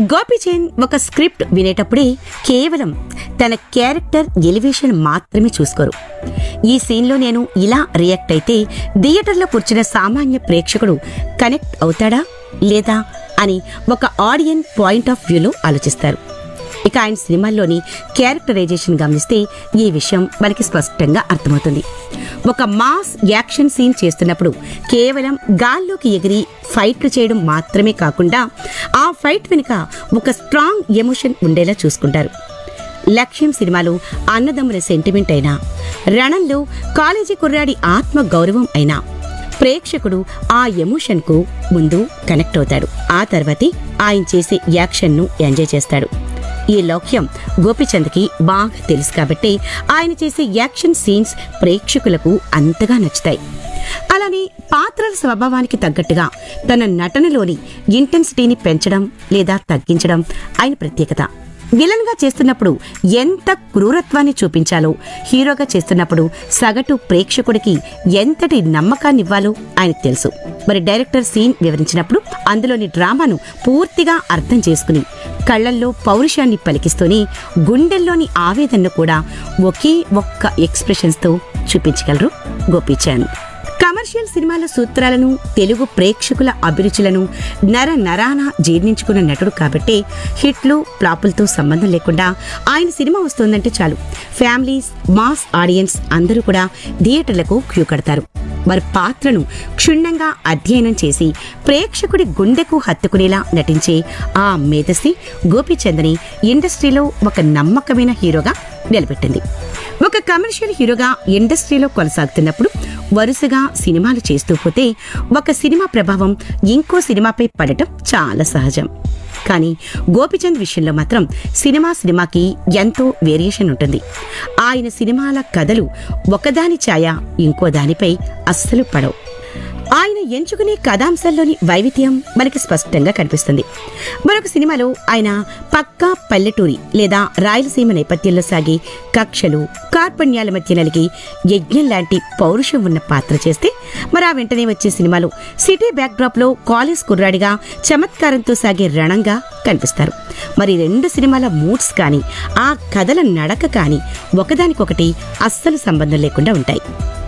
గోపిచంద్ ఒక స్క్రిప్ట్ వినేటప్పుడే కేవలం తన క్యారెక్టర్ ఎలివేషన్ మాత్రమే చూసుకోరు ఈ సీన్లో నేను ఇలా రియాక్ట్ అయితే థియేటర్లో కూర్చున్న సామాన్య ప్రేక్షకుడు కనెక్ట్ అవుతాడా లేదా అని ఒక ఆడియన్ పాయింట్ ఆఫ్ వ్యూలో ఆలోచిస్తారు ఇక ఆయన సినిమాల్లోని క్యారెక్టరైజేషన్ గమనిస్తే ఈ విషయం మనకి స్పష్టంగా అర్థమవుతుంది ఒక మాస్ యాక్షన్ సీన్ చేస్తున్నప్పుడు కేవలం గాల్లోకి ఎగిరి ఫైట్లు చేయడం మాత్రమే కాకుండా ఆ ఫైట్ వెనుక ఒక స్ట్రాంగ్ ఎమోషన్ ఉండేలా చూసుకుంటారు లక్ష్యం సినిమాలో అన్నదమ్ముల సెంటిమెంట్ అయినా రణంలో కాలేజీ కుర్రాడి ఆత్మ గౌరవం అయినా ప్రేక్షకుడు ఆ ఎమోషన్కు ముందు కనెక్ట్ అవుతాడు ఆ తర్వాతే ఆయన చేసే యాక్షన్ను ఎంజాయ్ చేస్తాడు ఈ లౌక్యం గోపిచంద్కి బాగా తెలుసు కాబట్టి ఆయన చేసే యాక్షన్ సీన్స్ ప్రేక్షకులకు అంతగా నచ్చుతాయి అలానే పాత్రల స్వభావానికి తగ్గట్టుగా తన నటనలోని ఇంటెన్సిటీని పెంచడం లేదా తగ్గించడం ఆయన ప్రత్యేకత విలన్ గా చేస్తున్నప్పుడు ఎంత క్రూరత్వాన్ని చూపించాలో హీరోగా చేస్తున్నప్పుడు సగటు ప్రేక్షకుడికి ఎంతటి నమ్మకాన్ని ఇవ్వాలో ఆయనకు తెలుసు మరి డైరెక్టర్ సీన్ వివరించినప్పుడు అందులోని డ్రామాను పూర్తిగా అర్థం చేసుకుని కళ్ళల్లో పౌరుషాన్ని పలికిస్తూనే గుండెల్లోని ఆవేదనను కూడా ఒకే ఒక్క ఎక్స్ప్రెషన్స్తో చూపించగలరు గోపీచంద్ కమర్షియల్ సినిమాల సూత్రాలను తెలుగు ప్రేక్షకుల అభిరుచులను నర నరాన జీర్ణించుకున్న నటుడు కాబట్టి హిట్లు ఫ్లాపులతో సంబంధం లేకుండా ఆయన సినిమా వస్తుందంటే చాలు ఫ్యామిలీస్ మాస్ ఆడియన్స్ అందరూ కూడా థియేటర్లకు క్యూ కడతారు వారి పాత్రను క్షుణ్ణంగా అధ్యయనం చేసి ప్రేక్షకుడి గుండెకు హత్తుకునేలా నటించే ఆ మేధస్సి గోపీచంద్ని ఇండస్ట్రీలో ఒక నమ్మకమైన హీరోగా నిలబెట్టింది ఒక కమర్షియల్ హీరోగా ఇండస్ట్రీలో కొనసాగుతున్నప్పుడు వరుసగా సినిమాలు చేస్తూ పోతే ఒక సినిమా ప్రభావం ఇంకో సినిమాపై పడటం చాలా సహజం కానీ గోపిచంద్ విషయంలో మాత్రం సినిమా సినిమాకి ఎంతో వేరియేషన్ ఉంటుంది ఆయన సినిమాల కథలు ఒకదాని ఛాయ ఇంకో దానిపై అస్సలు పడవు ఆయన ఎంచుకునే కథాంశాల్లోని వైవిధ్యం మనకి స్పష్టంగా కనిపిస్తుంది మరొక సినిమాలో ఆయన పక్కా పల్లెటూరి లేదా రాయలసీమ నేపథ్యంలో సాగి కక్షలు కార్పణ్యాల మధ్య నలిగి యజ్ఞం లాంటి పౌరుషం ఉన్న పాత్ర చేస్తే మరి ఆ వెంటనే వచ్చే సినిమాలో సిటీ బ్యాక్డ్రాప్ లో కాలేజ్ కుర్రాడిగా చమత్కారంతో సాగే రణంగా కనిపిస్తారు మరి రెండు సినిమాల మూడ్స్ కానీ ఆ కథల నడక కానీ ఒకదానికొకటి అస్సలు సంబంధం లేకుండా ఉంటాయి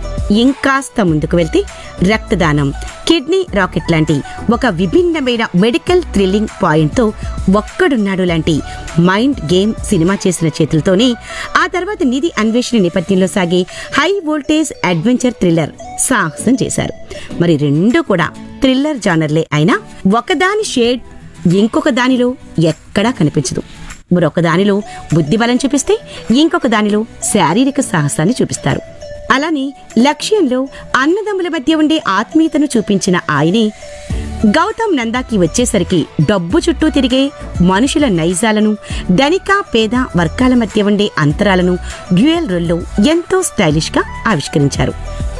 ఇంకాస్త ముందుకు వెళ్తే రక్తదానం కిడ్నీ రాకెట్ లాంటి ఒక విభిన్నమైన మెడికల్ థ్రిల్లింగ్ పాయింట్తో ఒక్కడున్నాడు లాంటి మైండ్ గేమ్ సినిమా చేసిన చేతులతోనే ఆ తర్వాత నిధి అన్వేషణ నేపథ్యంలో సాగే హై వోల్టేజ్ అడ్వెంచర్ థ్రిల్లర్ సాహసం చేశారు మరి రెండు కూడా థ్రిల్లర్ జానర్లే అయినా ఒకదాని షేడ్ ఇంకొక దానిలో ఎక్కడా కనిపించదు మరొక దానిలో బుద్ధిబలం చూపిస్తే ఇంకొక దానిలో శారీరక సాహసాన్ని చూపిస్తారు అలానే లక్ష్యంలో అన్నదమ్ముల మధ్య ఉండే ఆత్మీయతను చూపించిన ఆయనే గౌతమ్ నందాకి వచ్చేసరికి డబ్బు చుట్టూ తిరిగే మనుషుల నైజాలను ధనిక పేద వర్గాల మధ్య ఉండే అంతరాలను డ్యూయల్ రోల్లో ఎంతో స్టైలిష్గా ఆవిష్కరించారు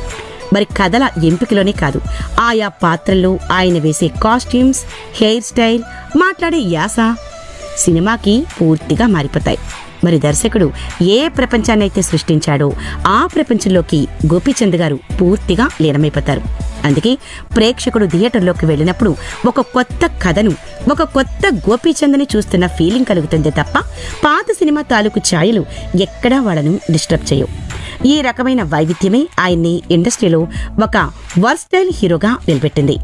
మరి కథల ఎంపికలోనే కాదు ఆయా పాత్రల్లో ఆయన వేసే కాస్ట్యూమ్స్ హెయిర్ స్టైల్ మాట్లాడే యాస సినిమాకి పూర్తిగా మారిపోతాయి మరి దర్శకుడు ఏ ప్రపంచాన్నైతే సృష్టించాడో ఆ ప్రపంచంలోకి గోపీచంద్ గారు పూర్తిగా లీనమైపోతారు అందుకే ప్రేక్షకుడు థియేటర్లోకి వెళ్ళినప్పుడు ఒక కొత్త కథను ఒక కొత్త గోపీచంద్ని చూస్తున్న ఫీలింగ్ కలుగుతుంది తప్ప పాత సినిమా తాలూకు ఛాయలు ఎక్కడా వాళ్ళను డిస్టర్బ్ చేయవు ఈ రకమైన వైవిధ్యమే ఆయన్ని ఇండస్ట్రీలో ఒక వర్స్టైల్ హీరోగా నిలబెట్టింది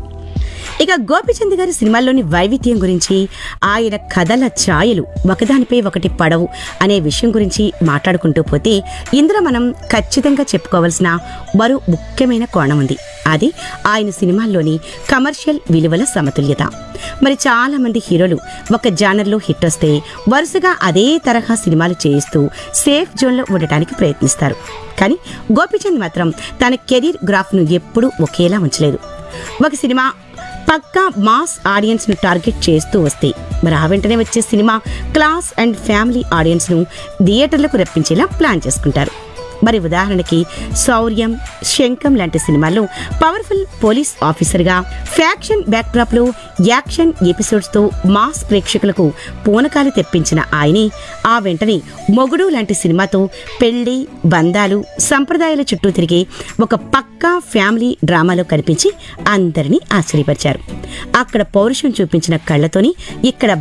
ఇక గోపిచంద్ గారి సినిమాల్లోని వైవిధ్యం గురించి ఆయన కథల ఛాయలు ఒకదానిపై ఒకటి పడవు అనే విషయం గురించి మాట్లాడుకుంటూ పోతే ఇందులో మనం ఖచ్చితంగా చెప్పుకోవాల్సిన మరో ముఖ్యమైన కోణం ఉంది అది ఆయన సినిమాల్లోని కమర్షియల్ విలువల సమతుల్యత మరి చాలా మంది హీరోలు ఒక జానర్లో హిట్ వస్తే వరుసగా అదే తరహా సినిమాలు చేయిస్తూ సేఫ్ జోన్లో ఉండటానికి ప్రయత్నిస్తారు కానీ గోపిచంద్ మాత్రం తన కెరీర్ గ్రాఫ్ను ఎప్పుడూ ఒకేలా ఉంచలేదు ఒక సినిమా పక్కా మాస్ ఆడియన్స్ ను టార్గెట్ చేస్తూ వస్తే మరి ఆ వెంటనే వచ్చే సినిమా క్లాస్ అండ్ ఫ్యామిలీ ఆడియన్స్ ను థియేటర్లకు రప్పించేలా ప్లాన్ చేసుకుంటారు మరి ఉదాహరణకి శౌర్యం శంఖం లాంటి సినిమాల్లో పవర్ఫుల్ పోలీస్ ఆఫీసర్గా ఫ్యాక్షన్ బ్యాక్డ్రాప్ లో యాక్షన్ ఎపిసోడ్స్ తో మాస్ ప్రేక్షకులకు పూనకాలు తెప్పించిన ఆయనే ఆ వెంటనే మొగుడు లాంటి సినిమాతో పెళ్లి బంధాలు సంప్రదాయాల చుట్టూ తిరిగే ఒక పక్కా ఫ్యామిలీ డ్రామాలో కనిపించి అందరినీ ఆశ్చర్యపరిచారు అక్కడ పౌరుషం చూపించిన కళ్ళతోని ఇక్కడ